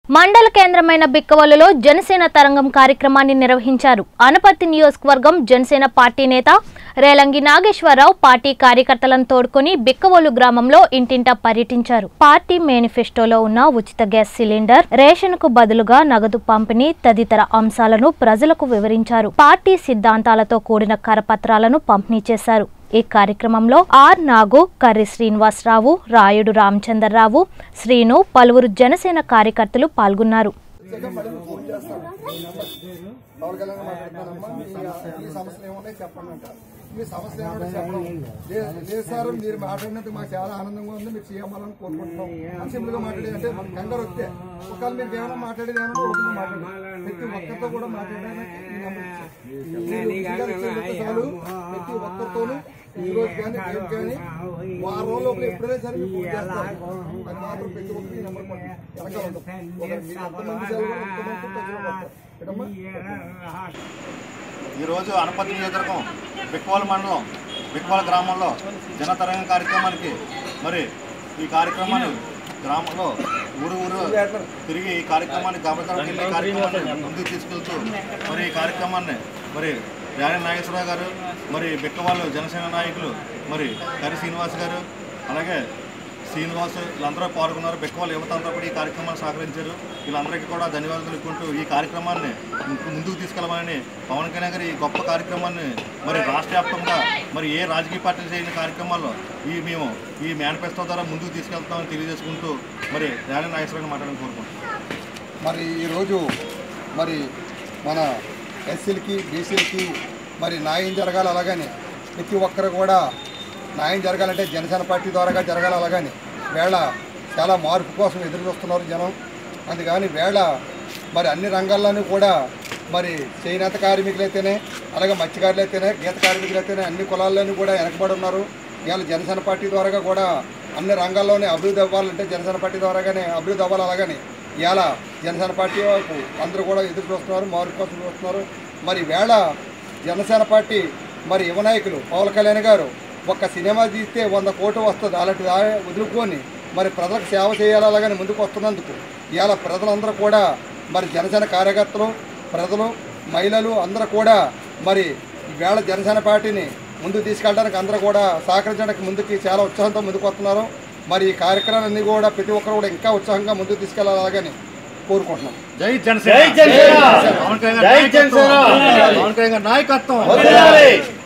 మండల కేంద్రమైన బిక్కవలులో జనసేన తరంగం కార్యక్రమాన్ని నిర్వహించారు అనపర్తి నియోజకవర్గం జనసేన పార్టీ నేత రేలంగి నాగేశ్వరరావు పార్టీ కార్యకర్తలను తోడుకొని బిక్కవోలు గ్రామంలో ఇంటింటా పర్యటించారు పార్టీ మేనిఫెస్టోలో ఉన్న ఉచిత గ్యాస్ సిలిండర్ రేషన్ కు బదులుగా నగదు పంపిణీ తదితర అంశాలను ప్రజలకు వివరించారు పార్టీ సిద్ధాంతాలతో కూడిన కరపత్రాలను పంపిణీ చేశారు ఈ కార్యక్రమంలో ఆర్ నాగు కర్రి శ్రీనివాసరావు రాయుడు రామచంద్రరావు శ్రీను పలువురు జనసేన కార్యకర్తలు పాల్గొన్నారు పవన్ కళ్యాణ్ మాట్లాడుతున్నానమ్మా మీ మీ సమస్యలు ఏమున్నాయి చెప్పండి అంట మీ సమస్యలు ఏమున్నాయి చెప్పడం లే- లేదు సార్ మీరు మాట్లాడినందుకు మాకు చాలా ఆనందంగా ఉంది మీరు చేయాలని కోరుకుంటున్నాం అని సింపుల్ గా మాట్లాడి అంటే కంగారు వస్తే ఒకవేళ మీరు ఏమైనా మాట్లాడేది ఏమైనా ఓపెన్ మాట్లాడు ప్రతి ఒక్కరితో కూడా మాట్లాడడానికి ఈ నెంబర్ ఇచ్చారు. మీరు విజయాలు ఇచ్చేందుకు చాలు ప్రతి ఒక్కరితోనూ ఈ రోజు కానీ రేపు కానీ వారం రోజులు ఒకరు ఎప్పుడైనా సరే మీరు ఫోన్ చేస్తారు అది మాత్రం ప్రతి ఒక్కరు ఈ నెంబర్ పండి వెనకాల ఉండదు ఒక మీరు ఎంతమంది సెలవు ఎంతమంది టచ్లో పడతారు ఏటమ్మా? ఈరోజు అనపతి నియోజకవర్గం బిక్వాల మండలం బిక్వాల గ్రామంలో జనతరంగం కార్యక్రమానికి మరి ఈ కార్యక్రమాన్ని గ్రామంలో ఊరు ఊరు తిరిగి ఈ కార్యక్రమాన్ని గమనించడానికి వెళ్ళి కార్యక్రమాన్ని ముందుకు తీసుకెళ్తూ మరి ఈ కార్యక్రమాన్ని మరి యాని నాగేశ్వరరావు గారు మరి బిక్కవాళ్ళు జనసేన నాయకులు మరి కరి శ్రీనివాస్ గారు అలాగే శ్రీనివాస్ వీళ్ళందరూ పాల్గొన్నారు బెక్కవాళ్ళు యువత అంతా కూడా ఈ కార్యక్రమాన్ని సహకరించారు వీళ్ళందరికీ కూడా ధన్యవాదాలు తెలుపుకుంటూ ఈ కార్యక్రమాన్ని ముందు- ముందుకు తీసుకెళ్ళమని పవన్ కళ్యాణ్ గారి ఈ గొప్ప కార్యక్రమాన్ని మరి రాష్ట్ర వ్యాప్తంగా మరి ఏ రాజకీయ పార్టీలు చేయని కార్యక్రమాల్లో ఈ మేము ఈ మేనిఫెస్టో ద్వారా ముందుకు తీసుకెళ్తామని తెలియజేసుకుంటూ మరి ర్యాలీ నాగేశ్వరరావు మాట్లాడాలని కోరుకుంటున్నాం మరి ఈరోజు మరి మన ఎస్సీలకి బీసీలకి మరి న్యాయం జరగాలి అలాగని ప్రతి ఒక్కరు కూడా న్యాయం జరగాలంటే జనసేన పార్టీ ద్వారాగా జరగాలి అలాగని వేళ చాలా మార్పు కోసం ఎదురు చూస్తున్నారు జనం అందుకని వేళ మరి అన్ని రంగాల్లోనూ కూడా మరి చేనేత కార్మికులైతేనే అలాగే మత్స్యకారులైతేనే గీత కార్మికులైతేనే అన్ని కులాల్లోనూ కూడా వెనకబడి ఉన్నారు ఇవాళ జనసేన పార్టీ ద్వారాగా కూడా అన్ని రంగాల్లోనే అభివృద్ధి అవ్వాలంటే జనసేన పార్టీ ద్వారాగానే అభివృద్ధి అవ్వాలి అలాగని ఇవాళ జనసేన పార్టీ వైపు అందరూ కూడా ఎదురు చూస్తున్నారు మార్పు కోసం చూస్తున్నారు మరి వేళ జనసేన పార్టీ మరి యువ నాయకులు పవన్ కళ్యాణ్ గారు ఒక్క సినిమా తీస్తే వంద కోట్లు వస్తుంది అలాంటి దా- వదులుకొని మరి ప్రజలకు సేవ చేయాలి అలాగని ముందుకు వస్తున్నందుకు ఇవాళ ప్రజలందరూ కూడా మరి జనసేన కార్యకర్తలు ప్రజలు మహిళలు అందరూ కూడా మరి వేళ జనసేన పార్టీని ముందుకు తీసుకెళ్ళడానికి అందరూ కూడా సహకరించడానికి ముందుకి చాలా ఉత్సాహంతో ముందుకు వస్తున్నారు మరి ఈ కార్యక్రమాలన్నీ కూడా ప్రతి ఒక్కరు కూడా ఇంకా ఉత్సాహంగా ముందుకు తీసుకెళ్ళాలని కోరుకుంటున్నాం జై జనసేన పవన్ కళ్యాణ్ గారి నాయకత్వం. పవన్ కళ్యాణ్ గారి నాయకత్వం